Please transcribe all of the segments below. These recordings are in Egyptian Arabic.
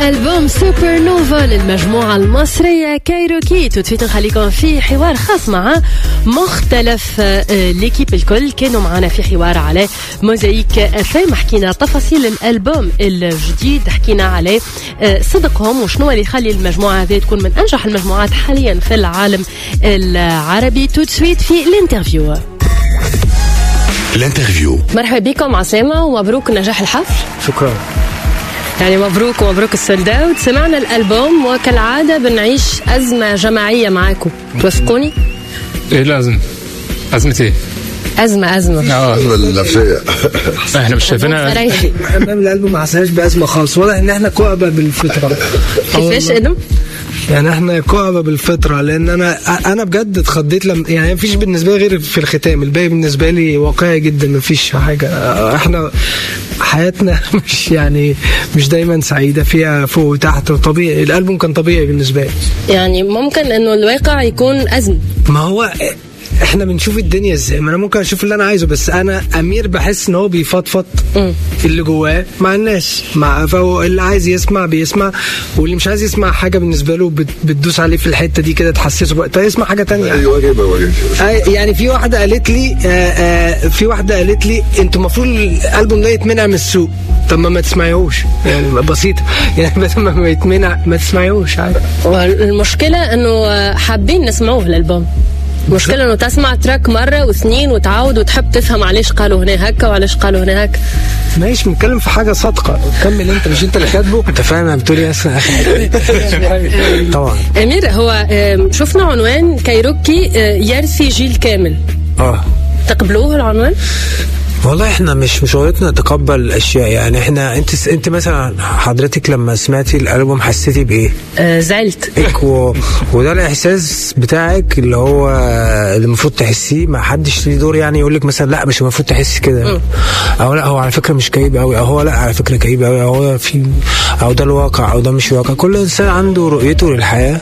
ألبوم سوبر نوفا للمجموعة المصرية كايروكي تدفيت نخليكم في حوار خاص مع مختلف آه، ليكيب الكل كانوا معنا في حوار على موزايك افام حكينا تفاصيل الألبوم الجديد حكينا على آه، صدقهم وشنو اللي يخلي المجموعة هذه تكون من أنجح المجموعات حاليا في العالم العربي تو سويت في الانترفيو الانترفيو مرحبا بكم عسامة ومبروك نجاح الحفل شكرا يعني مبروك ومبروك السولد اوت سمعنا الالبوم وكالعاده بنعيش ازمه جماعيه معاكم توافقوني ايه لازم ازمه ايه؟ ازمه ازمه اه النفسية احنا مش شايفينها فريحي امام القلب ما حسناش بازمه خالص واضح ان احنا كؤبه بالفطره كيفاش ادم؟ يعني احنا كؤبه بالفطره لان انا انا بجد اتخضيت لما يعني مفيش بالنسبه لي غير في الختام الباقي بالنسبه لي واقعي جدا مفيش حاجه احنا حياتنا مش يعني مش دايما سعيده فيها فوق وتحت وطبيعي الالبوم كان طبيعي بالنسبه لي يعني ممكن انه الواقع يكون ازمه ما هو احنا بنشوف الدنيا ازاي ما انا ممكن اشوف اللي انا عايزه بس انا امير بحس ان هو بيفضفض مم. اللي جواه مع الناس مع فهو اللي عايز يسمع بيسمع واللي مش عايز يسمع حاجه بالنسبه له بت- بتدوس عليه في الحته دي كده تحسسه بقى طيب يسمع حاجه تانية ايوه كده واجب آه، يعني في واحده قالت لي آه، آه، في واحده قالت لي انتوا المفروض الالبوم ده يتمنع من السوق طب ما ما تسمعيهوش يعني بسيطه يعني بدل ما ما يتمنع ما تسمعيهوش عادي والمشكله انه حابين نسمعوه الالبوم المشكلة انه تسمع تراك مرة واثنين وتعود وتحب تفهم علاش قالوا هنا هكا وعلاش قالوا هنا هكا ماشي بنتكلم في حاجه صادقه كمل انت مش انت اللي كاتبه انت فاهم انا بتقول ايه اصلا طبعا امير هو آم، شفنا عنوان كايروكي آه، يرثي جيل كامل اه تقبلوه العنوان؟ والله احنا مش مش شغلتنا نتقبل الاشياء يعني احنا انت انت مثلا حضرتك لما سمعتي الالبوم حسيتي بايه؟ آه، زعلت إك و... وده الاحساس بتاعك اللي هو اللي المفروض تحسيه ما حدش ليه دور يعني يقول لك مثلا لا مش المفروض تحسي كده او لا هو على فكره مش كئيب قوي او هو لا على فكره كئيب قوي او هو في او ده الواقع او ده مش الواقع كل انسان عنده رؤيته للحياه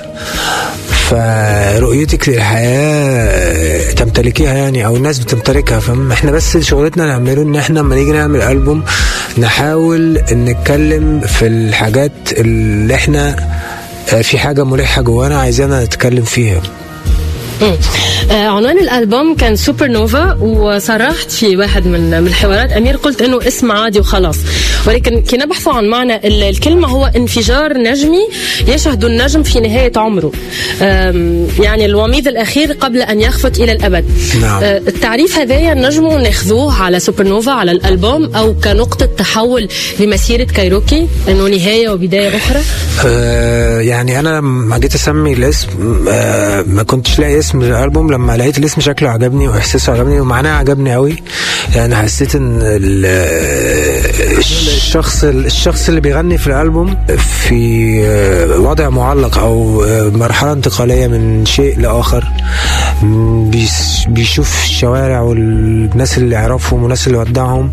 فرؤيتك للحياه تمتلكيها يعني او الناس بتمتلكها فاهم احنا بس شغلتنا نعمله ان احنا لما نيجي نعمل البوم نحاول نتكلم في الحاجات اللي احنا آه، في حاجه ملحه جوانا عايزانا نتكلم فيها مم. آه، عنوان الالبوم كان سوبر نوفا وصرحت في واحد من من الحوارات امير قلت انه اسم عادي وخلاص ولكن كي نبحثوا عن معنى ال- الكلمه هو انفجار نجمي يشهد النجم في نهايه عمره آم، يعني الوميض الاخير قبل ان يخفت الى الابد نعم. آه، التعريف هذايا نجموا ناخذوه على سوبر نوفا على الالبوم او كنقطه تحول لمسيره كايروكي انه نهايه وبدايه اخرى آه، يعني انا لما جيت اسمي الاسم آه، ما كنتش لاقي اسم للالبوم لما لقيت الاسم شكله عجبني واحساسه عجبني ومعناه عجبني قوي يعني حسيت ان ال- آه، الشخص الشخص اللي بيغني في الالبوم في آه، وضع معلق او آه، مرحله انتقاليه من شيء لاخر م، بيس- بيشوف الشوارع والناس اللي يعرفهم والناس اللي ودعهم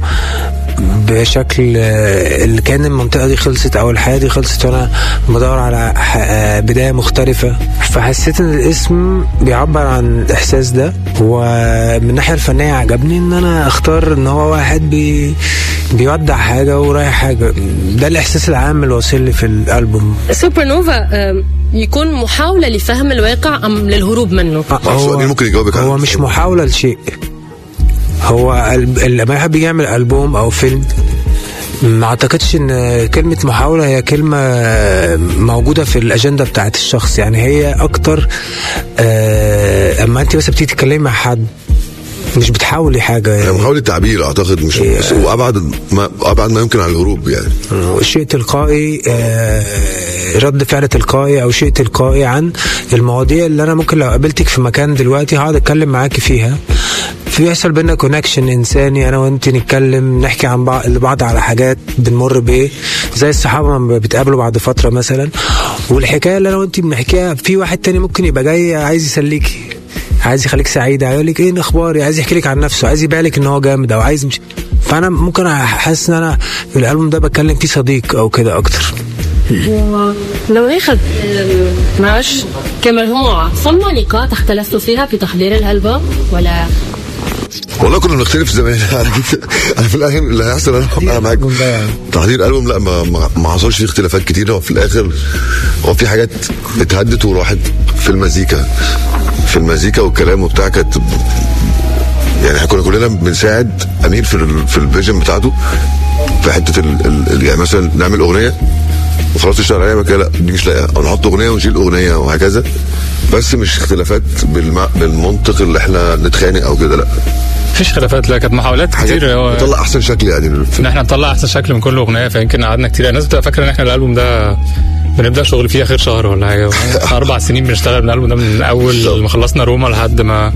بشكل آه، اللي كان المنطقه دي خلصت او الحياه دي خلصت وانا بدور على ح- آه، بدايه مختلفه فحسيت ان الاسم بيعبر عن الاحساس ده ومن الناحيه الفنيه عجبني ان انا اختار ان هو واحد بي بيودع حاجه ورايح حاجه ده الاحساس العام اللي واصل لي في الالبوم سوبر نوفا آم، يكون محاوله لفهم الواقع ام للهروب منه آه، السؤال اللي ممكن يجاوبك هو عنه. مش محاولة لشيء هو ال- لما يحب يجي يعمل ألبوم أو فيلم ما اعتقدش ان كلمة محاولة هي كلمة موجودة في الأجندة بتاعت الشخص يعني هي أكتر آه، أما أنت بس بتيجي تتكلمي مع حد مش بتحاولي حاجة هي يعني محاولة تعبير اعتقد مش إيه. مش- وابعد ما ابعد ما يمكن عن الهروب يعني شيء تلقائي آه، رد فعل تلقائي او شيء تلقائي عن المواضيع اللي انا ممكن لو قابلتك في مكان دلوقتي هقعد اتكلم معاكي فيها في بيحصل بينا كونكشن انساني انا وانت نتكلم نحكي عن بعض لبعض على حاجات بنمر بايه زي الصحابه لما بيتقابلوا بعد فتره مثلا والحكايه اللي انا وانت بنحكيها في واحد تاني ممكن يبقى جاي عايز يسليكي عايز يخليك سعيدة يقول لك ايه الاخبار عايز يحكي لك عن نفسه عايز يبيع لك ان هو جامد او عايز مش فانا ممكن احس ان انا في الالبوم ده بتكلم فيه صديق او كده اكتر لو ناخذ آم، معلش كمجموعة فما نقاط اختلفتوا فيها في تحضير الألبوم ولا والله كنا بنختلف زمان على كده انا في الاخر اللي هيحصل انا انا معاك الألبوم ده يعني. تحضير الالبوم لا ما ما, ما حصلش فيه اختلافات كتيره وفي الاخر هو في حاجات اتهدت وراحت في المزيكا في المزيكا والكلام وبتاع كانت يعني احنا كنا كلنا بنساعد امير في ال في الفيجن بتاعته في حته ال ال يعني مثلا نعمل اغنيه وخلاص تشتغل عليها بعد كده لا دي مش لاقيها او نحط اغنيه ونشيل اغنيه وهكذا بس مش اختلافات بالم... بالمنطق اللي احنا نتخانق او كده لا مفيش خلافات لا كانت محاولات حاجات كتير هو نطلع احسن شكل يعني في ان احنا نطلع احسن شكل من كل اغنيه فيمكن قعدنا كتير الناس بتبقى فاكره ان احنا الالبوم ده بنبدا شغل فيه اخر شهر ولا حاجه اربع سنين بنشتغل من الالبوم ده من اول ما خلصنا روما لحد ما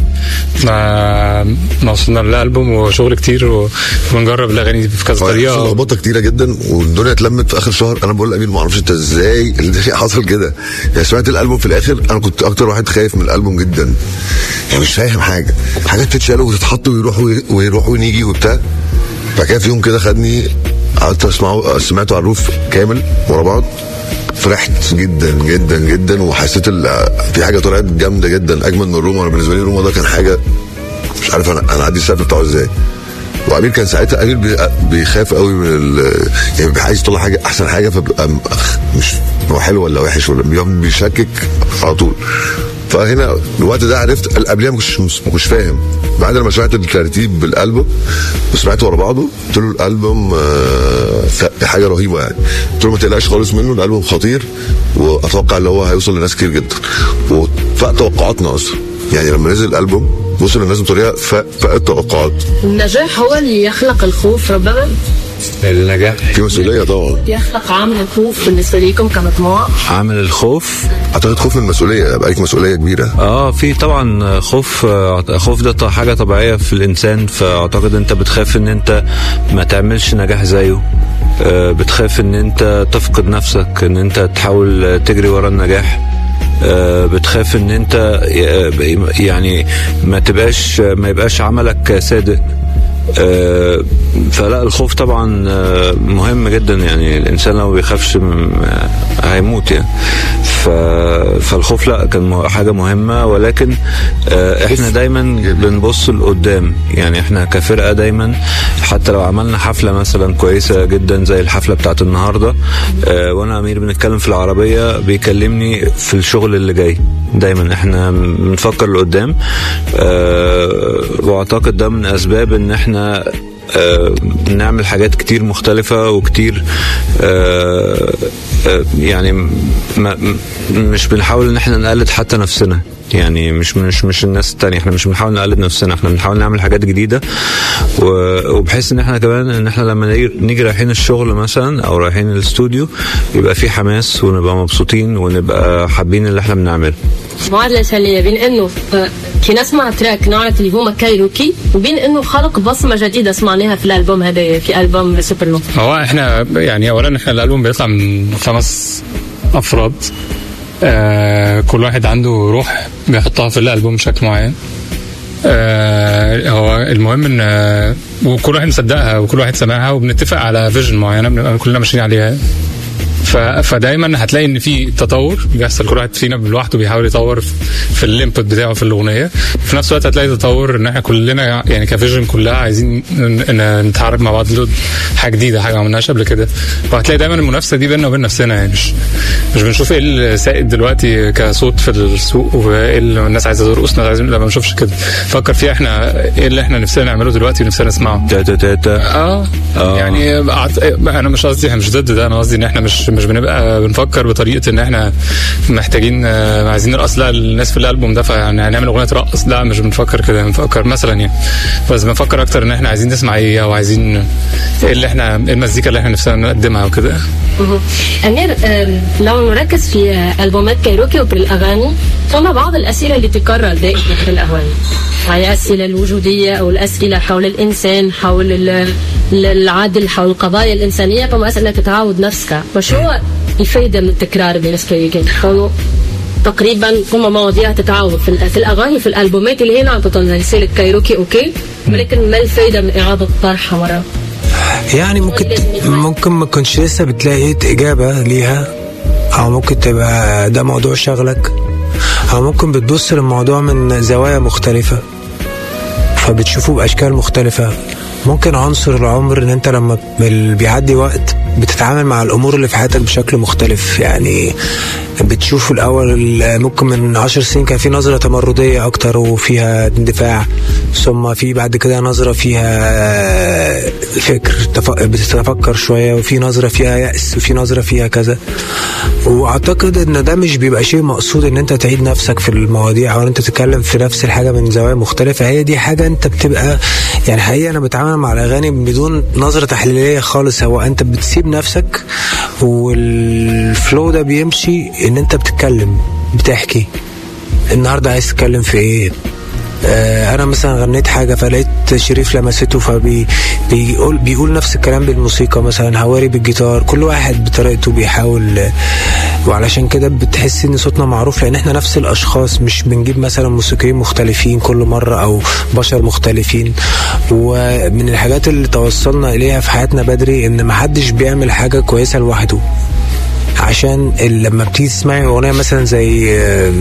ما ما وصلنا للالبوم وشغل كتير وبنجرب الاغاني في كذا في طريقه لخبطه كتيره جدا والدنيا اتلمت في اخر شهر انا بقول لامير ما اعرفش انت ازاي اللي حصل كده يعني سمعت الالبوم في الاخر انا كنت اكتر واحد خايف من الالبوم جدا يعني مش فاهم حاجه حاجات تتشال وتتحط ويروح وي- ويروح ونيجي وبتاع بعد كده في يوم كده خدني قعدت اسمعه سمعته على الروف كامل ورا بعض فرحت جدا جدا جدا وحسيت ال- في حاجه طلعت جامده جدا اجمل من روما انا بالنسبه لي روما ده كان حاجه مش عارف انا انا عدي السقف بتاعه ازاي وامير كان ساعتها امير بي- بيخاف قوي من ال يعني بيبقى عايز يطلع حاجه احسن حاجه فبيبقى م- أخ، مش هو حلو ولا وحش ولا بيقعد بيشكك على طول فهنا الوقت ده عرفت قبلها ما كنتش ما كنتش فاهم بعد لما سمعت الترتيب بالالبوم وسمعته ورا بعضه قلت له الالبوم آه، ف- حاجه رهيبه يعني قلت له ما تقلقش خالص منه الالبوم خطير واتوقع ان هو هيوصل لناس كتير جدا وفاق توقعاتنا اصلا يعني لما نزل الالبوم وصل للناس بطريقه فاق فاق التوقعات النجاح هو اللي يخلق الخوف ربما النجاح في مسؤوليه طبعا يخلق عامل الخوف بالنسبه لكم كمجموعه عامل الخوف اعتقد خوف من المسؤوليه يبقى عليك مسؤوليه كبيره اه في طبعا خوف آه، خوف ده ط- حاجه طبيعيه في الانسان فاعتقد انت بتخاف ان انت ما تعملش نجاح زيه آه، بتخاف ان انت تفقد نفسك ان انت تحاول آه، تجري ورا النجاح آه، بتخاف ان انت آه، يعني ما تبقاش ما يبقاش عملك صادق آه، فلا الخوف طبعا آه، مهم جدا يعني الانسان لو ما بيخافش م- آه، هيموت يعني ف... فالخوف لا كان مه- حاجه مهمه ولكن آه، احنا دايما بنبص لقدام يعني احنا كفرقه دايما حتى لو عملنا حفله مثلا كويسه جدا زي الحفله بتاعت النهارده آه، وانا امير بنتكلم في العربيه بيكلمني في الشغل اللي جاي دايما احنا بنفكر لقدام آه، واعتقد ده من اسباب ان احنا آه، نعمل حاجات كتير مختلفة وكتير آه، آه، يعني ما م- مش بنحاول ان احنا نقلد حتى نفسنا يعني مش مش مش الناس التانية احنا مش بنحاول نقلد نفسنا احنا بنحاول نعمل حاجات جديدة و- وبحيث ان احنا كمان ان احنا لما نيجي- نيجي رايحين الشغل مثلا او رايحين الاستوديو يبقى في حماس ونبقى مبسوطين ونبقى حابين اللي احنا بنعمله معادلة سلية بين انه آه، كي نسمع تراك نعرف اللي هما كايروكي وبين انه خلق بصمة جديدة سمعناها في الالبوم هذا في البوم سوبر نو هو احنا يعني اولا احنا الالبوم بيطلع من خمس افراد آه كل واحد عنده روح بيحطها في الالبوم بشكل معين آه هو المهم ان آه وكل واحد مصدقها وكل واحد سمعها وبنتفق على فيجن معينه بنبقى كلنا ماشيين عليها ف... فدايما هتلاقي ان في تطور بيحصل كل واحد فينا لوحده بيحاول يطور في, في الانبوت بتاعه في الاغنيه في نفس الوقت هتلاقي تطور ان احنا كلنا يعني كفيجن كلها عايزين ن- ن- نتحرك مع بعض لود حاجه جديده حاجه ما عملناش قبل كده وهتلاقي دايما المنافسه دي بيننا وبين نفسنا يعني مش مش بنشوف ايه السائد دلوقتي كصوت في السوق وايه اللي الناس عايزه ترقص الناس عايزين لا ما بنشوفش كده فكر فيها احنا ايه اللي احنا نفسنا نعمله دلوقتي ونفسنا نسمعه تاتا تاتا اه آه. يعني أعت- انا مش قصدي احنا مش ضد ده انا قصدي ان احنا مش مش بنبقى بنفكر بطريقه ان احنا محتاجين آه، عايزين نرقص لا الناس في الالبوم ده فيعني هنعمل اغنيه ترقص لا مش بنفكر كده بنفكر مثلا يعني بس بنفكر اكتر ان احنا عايزين نسمع ايه او عايزين ايه اللي احنا ايه المزيكا اللي احنا نفسنا نقدمها وكده أمير آم، لو نركز في آه، ألبومات كايروكي وفي الأغاني ثم بعض الأسئلة اللي تتكرر دائما في الأغاني يعني الأسئلة الوجودية أو الأسئلة حول الإنسان حول ال- ال- العدل حول القضايا الإنسانية فما أسئلة تتعاود نفسها وشو هو الفائدة من التكرار بالنسبة لك كونه تقريبا هم مواضيع تتعاود في, ال- في الأغاني في الألبومات اللي هنا عم تطلع زي سيلة كايروكي أوكي ولكن ما الفائدة من إعادة طرحها مرة يعني ممكن ممكن ما تكونش لسه بتلاقي إجابة ليها أو ممكن تبقى ده موضوع شغلك أو ممكن بتبص للموضوع من زوايا مختلفة فبتشوفه باشكال مختلفه ممكن عنصر العمر ان انت لما ب- بيعدي وقت بتتعامل مع الامور اللي في حياتك بشكل مختلف يعني بتشوف الاول ممكن من عشر سنين كان في نظره تمرديه اكتر وفيها اندفاع ثم في بعد كده نظره فيها فكر تف- بتتفكر شويه وفي نظره فيها يأس وفي نظره فيها كذا واعتقد ان ده مش بيبقى شيء مقصود ان انت تعيد نفسك في المواضيع او ان انت تتكلم في نفس الحاجه من زوايا مختلفه هي دي حاجه انت بتبقى يعني حقيقه انا بتعامل مع الاغاني بدون نظره تحليليه خالص هو انت بتسيب نفسك والفلو ده بيمشي ان انت بتتكلم بتحكي النهارده عايز تتكلم في ايه آه، انا مثلا غنيت حاجه فلقيت شريف لمسته فبي بيقول بيقول نفس الكلام بالموسيقى مثلا هواري بالجيتار كل واحد بطريقته بيحاول آه، وعلشان كده بتحس ان صوتنا معروف لان احنا نفس الاشخاص مش بنجيب مثلا موسيقيين مختلفين كل مره او بشر مختلفين ومن الحاجات اللي توصلنا اليها في حياتنا بدري ان محدش بيعمل حاجه كويسه لوحده عشان ال- لما بتيجي تسمعي اغنيه مثلا زي آه،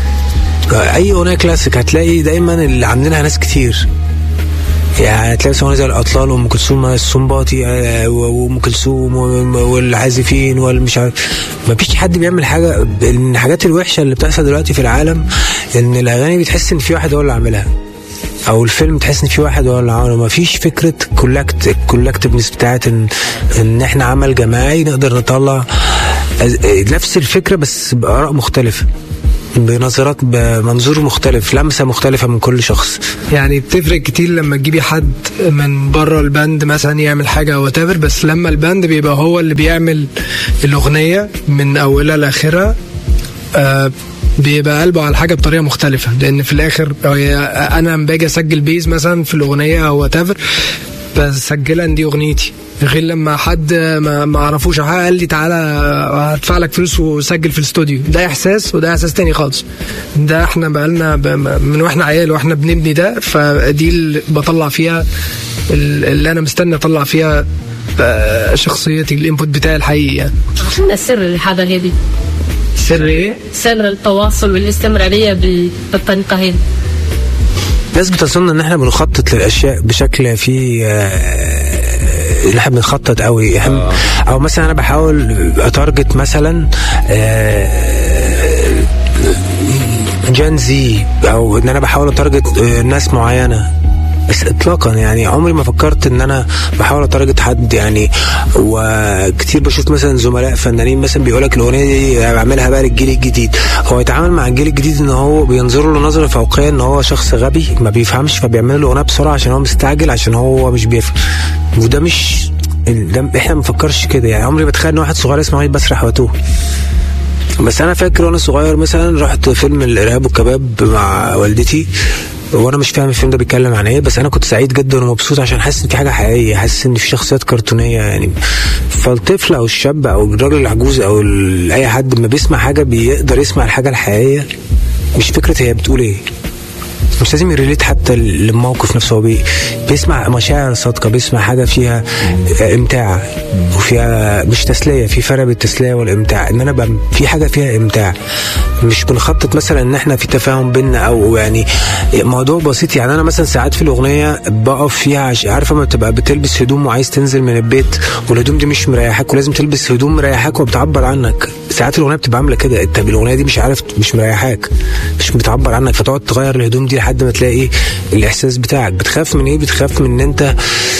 اي اغنيه كلاسيك هتلاقي دايما اللي عاملينها ناس كتير يعني هتلاقي اغنيه زي الاطلال وام كلثوم السنباطي آه، و- وام كلثوم و- والعازفين والمش عارف ما فيش حد بيعمل حاجه من الحاجات الوحشه اللي بتحصل دلوقتي في العالم ان الاغاني بتحس ان في واحد هو اللي عاملها او الفيلم تحس ان في واحد هو اللي عامله ما فيش فكره كولكت الكولكتفنس بتاعت ان ان احنا عمل جماعي نقدر نطلع أز- نفس الفكره بس باراء مختلفه بنظرات بمنظور مختلف لمسه مختلفه من كل شخص يعني بتفرق كتير لما تجيبي حد من بره الباند مثلا يعمل حاجه او whatever بس لما الباند بيبقى هو اللي بيعمل الاغنيه من اولها لاخرها آه بيبقى قلبه على الحاجه بطريقه مختلفه لان في الاخر هي- انا لما باجي اسجل بيز مثلا في الاغنيه او whatever بسجلها ان دي اغنيتي غير لما حد ما ما اعرفوش أو حاجة قال لي تعالى هدفع لك فلوس وسجل في الاستوديو ده احساس وده احساس تاني خالص ده احنا بقالنا ب- من واحنا عيال واحنا بنبني ده فدي اللي بطلع فيها ال- اللي انا مستني اطلع فيها آه، شخصيتي الانبوت بتاعي الحقيقي يعني شنو السر لهذا هذه سر ايه؟ سر التواصل والاستمراريه بال- بالطريقه هذه الناس بتظن ان احنا بنخطط للاشياء بشكل فيه آه، ان احنا بنخطط قوي احنا او مثلا انا بحاول اتارجت مثلا آه، جان زي او ان انا بحاول اتارجت آه، ناس معينه بس اطلاقا يعني عمري ما فكرت ان انا بحاول اتارجت حد يعني وكتير بشوف مثلا زملاء فنانين مثلا بيقول لك الاغنيه دي بعملها بقى للجيل الجديد هو يتعامل مع الجيل الجديد ان هو بينظر له نظره فوقيه ان هو شخص غبي ما بيفهمش فبيعمل له اغنيه بسرعه عشان هو مستعجل عشان هو مش بيفهم وده مش ده احنا ما بنفكرش كده يعني عمري ما اتخيل ان واحد صغير اسمه عيد بسرح واتوه بس انا فاكر وانا صغير مثلا رحت فيلم الارهاب والكباب مع والدتي وانا مش فاهم الفيلم ده بيتكلم عن ايه بس انا كنت سعيد جدا ومبسوط عشان حاسس ان في حاجه حقيقيه حاسس ان في شخصيات كرتونيه يعني فالطفل او الشاب او الراجل العجوز او ال- اي حد لما بيسمع حاجه بيقدر يسمع الحاجه الحقيقيه مش فكره هي بتقول ايه مش لازم يريليت حتى للموقف نفسه هو بي بيسمع مشاعر صادقه بيسمع حاجه فيها امتاع وفيها مش تسليه في فرق بين التسليه والامتاع ان انا بقى في حاجه فيها امتاع مش بنخطط مثلا ان احنا في تفاهم بينا او يعني موضوع بسيط يعني انا مثلا ساعات في الاغنيه بقف فيها عش... عارفه ما بتبقى بتلبس هدوم وعايز تنزل من البيت والهدوم دي مش مريحاك ولازم تلبس هدوم مريحاك وبتعبر عنك ساعات الاغنيه بتبقى عامله كده انت بالاغنيه دي مش عارف مش مريحاك مش بتعبر عنك فتقعد تغير الهدوم دي لحد ما تلاقي الاحساس بتاعك بتخاف من ايه بتخاف من ان انت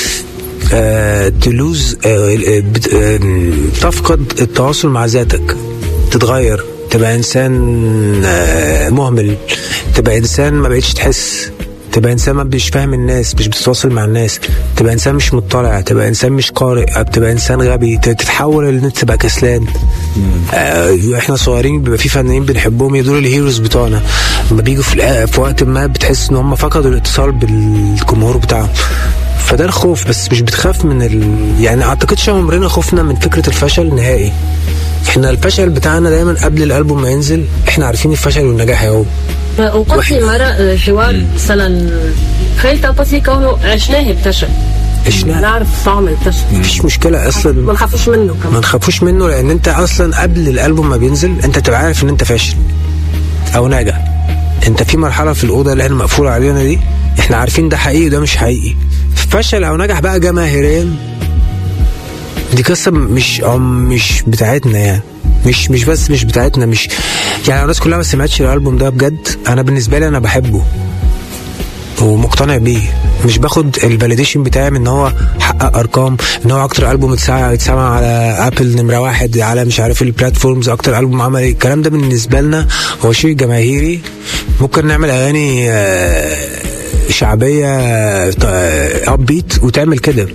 آه تلوز آه آه بت- آه تفقد التواصل مع ذاتك تتغير تبقى انسان آه مهمل تبقى انسان ما بقتش تحس تبقى انسان ما مش فاهم الناس مش بتتواصل مع الناس تبقى انسان مش مطلع تبقى انسان مش قارئ تبقى انسان غبي ت- تتحول ان انت تبقى كسلان آه احنا صغيرين بيبقى في فنانين بنحبهم دول الهيروز بتوعنا لما بيجوا في, الآ- في وقت ما بتحس ان هم فقدوا الاتصال بالجمهور بتاعهم فده الخوف بس مش بتخاف من ال... يعني اعتقدش عمرنا خفنا من فكره الفشل نهائي احنا الفشل بتاعنا دايما قبل الالبوم ما ينزل احنا عارفين الفشل والنجاح اهو وقلت لي مرة حوار مثلا خليت القصي كونه عشناه بفشل عشناه. نعرف طعم الفشل مفيش مشكله ما اصلا نخافوش منه ما كمان نخافوش منه لان انت اصلا قبل الالبوم ما بينزل انت تبقى عارف ان انت فاشل او ناجح انت في مرحله في الاوضه اللي احنا مقفوله علينا دي احنا عارفين ده حقيقي وده مش حقيقي فشل او نجح بقى جماهيريا دي قصه مش أو مش بتاعتنا يعني مش مش بس مش بتاعتنا مش يعني الناس كلها ما سمعتش الالبوم ده بجد انا بالنسبه لي انا بحبه ومقتنع بيه مش باخد الفاليديشن بتاعي من ان هو حقق ارقام ان هو اكتر البوم اتسمع اتسمع على ابل نمره واحد على مش عارف البلاتفورمز اكتر البوم عمل ايه الكلام ده بالنسبه لنا هو شيء جماهيري ممكن نعمل اغاني آه، شعبيه اب بيت وتعمل كده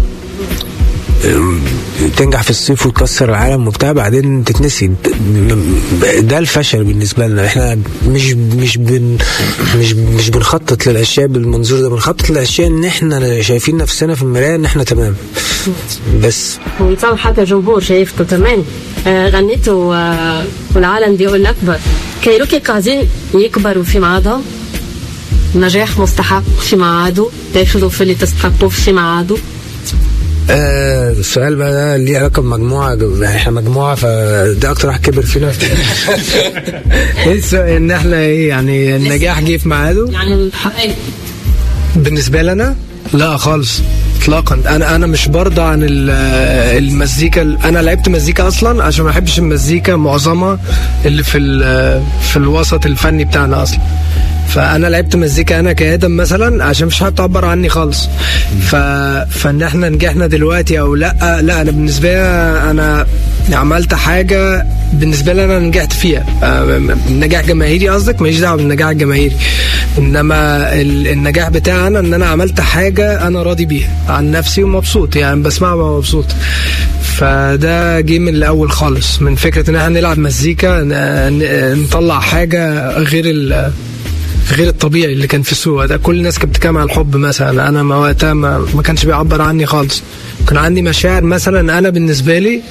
تنجح في الصيف وتكسر العالم وبتاع بعدين تتنسي ده الفشل بالنسبه لنا احنا مش مش بن مش مش بنخطط للاشياء بالمنظور ده بنخطط للاشياء ان احنا شايفين نفسنا في المرايه ان احنا تمام بس ويتصور حتى الجمهور شايفكم تمام آه، غنيتوا آه، والعالم بيقول اكبر كايروكي قاعدين يكبروا في ميعادهم نجاح مستحق في ميعاده تاخذوا في اللي تستحقوه في ميعاده آه السؤال بقى ده ليه علاقه بمجموعه يعني احنا مجموعه فده اكتر واحد كبر فينا ايه السؤال ان احنا ايه يعني النجاح جه في ميعاده يعني الحقيقة بالنسبه لي انا لا خالص اطلاقا انا انا مش برضى عن ال- المزيكا انا لعبت مزيكا اصلا عشان ما بحبش المزيكا معظمها اللي في ال- في الوسط الفني بتاعنا اصلا فانا لعبت مزيكا انا كادم مثلا عشان مش حابب تعبر عني خالص ف... فان احنا نجحنا دلوقتي او لا لا انا بالنسبه لي انا عملت حاجه بالنسبه لي انا نجحت فيها آه، نجاح جماهيري قصدك ماليش دعوه بالنجاح الجماهيري انما ال- النجاح بتاعي انا ان انا عملت حاجه انا راضي بيها عن نفسي ومبسوط يعني بسمعها وأبقى مبسوط فده جه من الاول خالص من فكره ان احنا نلعب مزيكا ن- ن- نطلع حاجه غير ال غير الطبيعي اللي كان في السوق ده كل الناس كانت بتتكلم عن الحب مثلا انا ما وقتها ما, ما كانش بيعبر عني خالص كان عندي مشاعر مثلا انا بالنسبه لي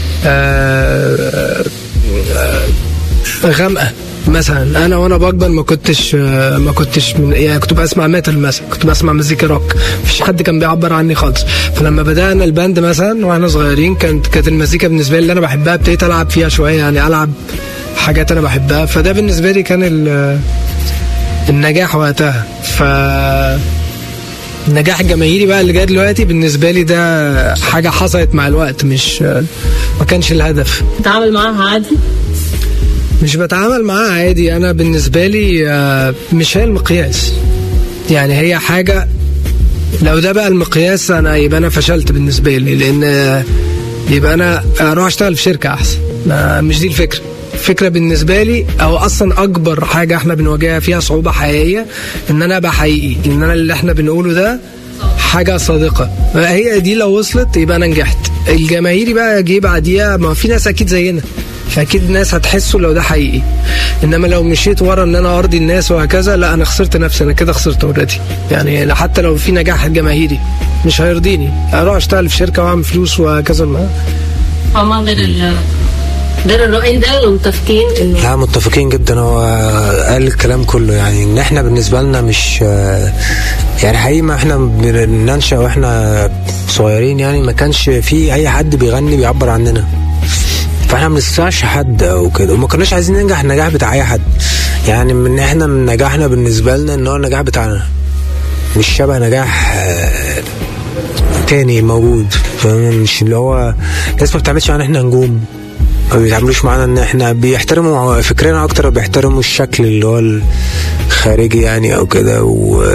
آه، آه، غامقه مثلا انا وانا بكبر ما كنتش آه، ما كنتش من يعني كنت بسمع ميتال مثلا كنت بسمع مزيكا روك مفيش حد كان بيعبر عني خالص فلما بدانا الباند مثلا واحنا صغيرين كانت كانت المزيكا بالنسبه لي اللي انا بحبها ابتديت العب فيها شويه يعني العب حاجات انا بحبها فده بالنسبه لي كان ال- النجاح وقتها ف النجاح الجماهيري بقى اللي جاي دلوقتي بالنسبه لي ده حاجه حصلت مع الوقت مش ما كانش الهدف تتعامل معاها عادي مش بتعامل معاها عادي انا بالنسبه لي آه، مش هي المقياس يعني هي حاجه لو ده بقى المقياس انا يبقى انا فشلت بالنسبه لي لان آه، يبقى انا اروح اشتغل في شركه احسن ما- مش دي الفكره الفكره بالنسبه لي او اصلا اكبر حاجه احنا بنواجهها فيها صعوبه حقيقيه ان انا ابقى حقيقي ان انا اللي احنا بنقوله ده حاجه صادقه هي دي لو وصلت يبقى انا نجحت الجماهيري بقى جه بعديها ما في ناس اكيد زينا فاكيد ناس هتحسوا لو ده حقيقي انما لو مشيت ورا ان انا ارضي الناس وهكذا لا انا خسرت نفسي انا كده خسرت اوريدي يعني حتى لو في نجاح جماهيري مش هيرضيني اروح اشتغل في شركه واعمل فلوس وهكذا ما هما غير ال غير الرؤين ده متفقين انه لا متفقين جدا هو قال الكلام كله يعني ان احنا بالنسبه لنا مش يعني حقيقي ما احنا بننشا واحنا صغيرين يعني ما كانش في اي حد بيغني بيعبر عننا فاحنا ما بنسمعش حد او كده وما كناش عايزين ننجح النجاح بتاع اي حد يعني من احنا من نجاحنا بالنسبه لنا ان هو النجاح بتاعنا مش شبه نجاح آه، تاني موجود فاهم؟ مش اللي هو الناس ما بتعملش معانا احنا نجوم ما بيتعاملوش معانا ان احنا بيحترموا فكرنا اكتر بيحترموا الشكل اللي هو الخارجي يعني او كده و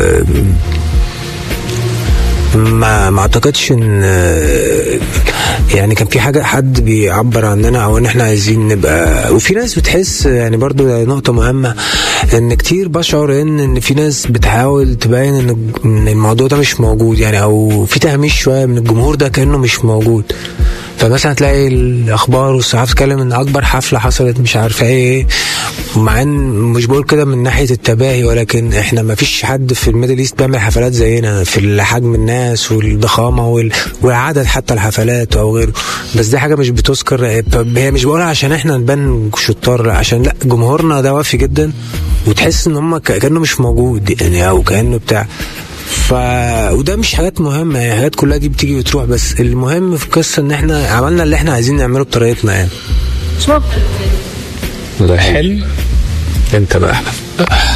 ما ما اعتقدش ان يعني كان في حاجه حد بيعبر عننا او ان احنا عايزين نبقى وفي ناس بتحس يعني برضو نقطه مهمه ان كتير بشعر ان ان في ناس بتحاول تبين ان إن الموضوع ده مش موجود يعني او في تهميش شويه من الجمهور ده كانه مش موجود فمثلا تلاقي الاخبار والصحافه تتكلم ان اكبر حفله حصلت مش عارفه ايه مع ان مش بقول كده من ناحيه التباهي ولكن احنا ما فيش حد في الميدل ايست بيعمل حفلات زينا في حجم الناس والضخامه وال... والعدد حتى الحفلات او غيره بس دي حاجه مش بتذكر هي مش بقولها عشان احنا نبان شطار لا عشان لا جمهورنا ده وافي جدا وتحس ان هم كانه مش موجود يعني او كانه بتاع ف وده مش حاجات مهمه يعني حاجات كلها دي بتيجي وتروح بس المهم في القصه ان احنا عملنا اللي احنا عايزين نعمله بطريقتنا يعني شو ده حلم انت بقى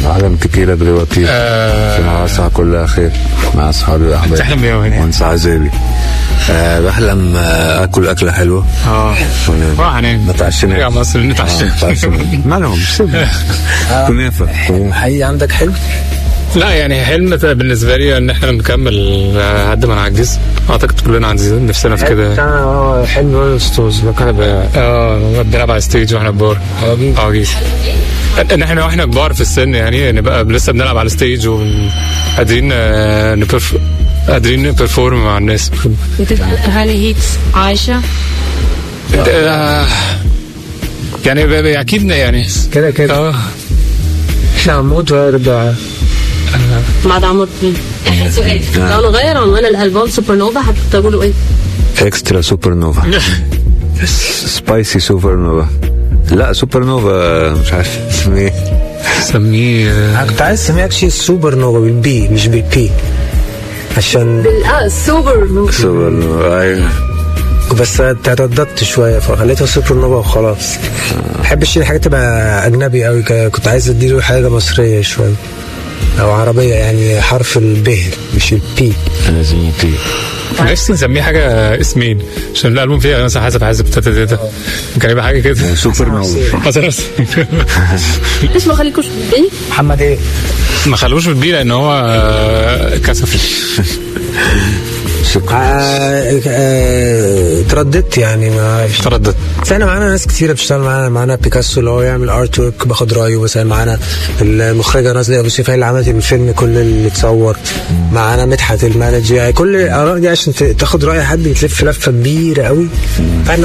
عالم تكيلة دلوقتي آه. في العصا كلها خير مع اصحابي واحبابي بتحلم بإيه وهنا؟ وانسى عذابي أه بحلم آه، اكل اكله حلوه اه ونام. روح هنام ما تعشناش يا مصر نتعشى مالهم سيبهم كنافه حقيقي عندك حلم لا يعني حلم بالنسبه لي ان احنا نكمل لحد ما نعجز اعتقد كلنا عايزين نفسنا في كده اه حلم ولا استاذ كان اه بنلعب على ستيج واحنا كبار اه جيش ان احنا واحنا كبار في السن يعني نبقى لسه بنلعب على ستيج وقادرين آه، نبرف قادرين نبرفورم مع الناس هل هي عايشة؟ آه، يعني ب- ب- اكيد يعني كده كده اه احنا هنموت ويرجع بعد عمر سؤال لو نغير عنوان الالبوم سوبر نوفا هتقولوا ايه؟ اكسترا سوبر نوفا سبايسي سوبر نوفا لا سوبر نوفا مش عارف اسمه ايه سميه انا كنت عايز اسميها شيء سوبر نوفا بالبي مش بالبي عشان اه سوبر سوبر نوفا ايوه بس ترددت شويه فخليتها سوبر نوفا وخلاص ما بحبش الحاجات تبقى اجنبي قوي كده. كنت عايز اديله حاجه مصريه شويه او عربيه يعني حرف الب مش البي لازم يطير نفسي نسميه حاجه اسمين عشان الالبوم فيه مثلا حسب حسب تاتا تاتا كان يبقى حاجه كده سوبر نوفا مثلا ليش ما خليكوش ايه؟ محمد ايه ما خلوش بالبي لان هو آه، كسف آه آه ترددت يعني ما تردد بس احنا معانا ناس كتيره بتشتغل معانا معانا بيكاسو اللي هو يعمل ارت ورك باخد رايه مثلا معانا المخرجه نازله ابو سيف هي اللي عملت الفيلم كل اللي اتصور معانا مدحت المانجر يعني كل الاراء دي عشان ت- تاخد راي حد يتلف لفه كبيره قوي فاحنا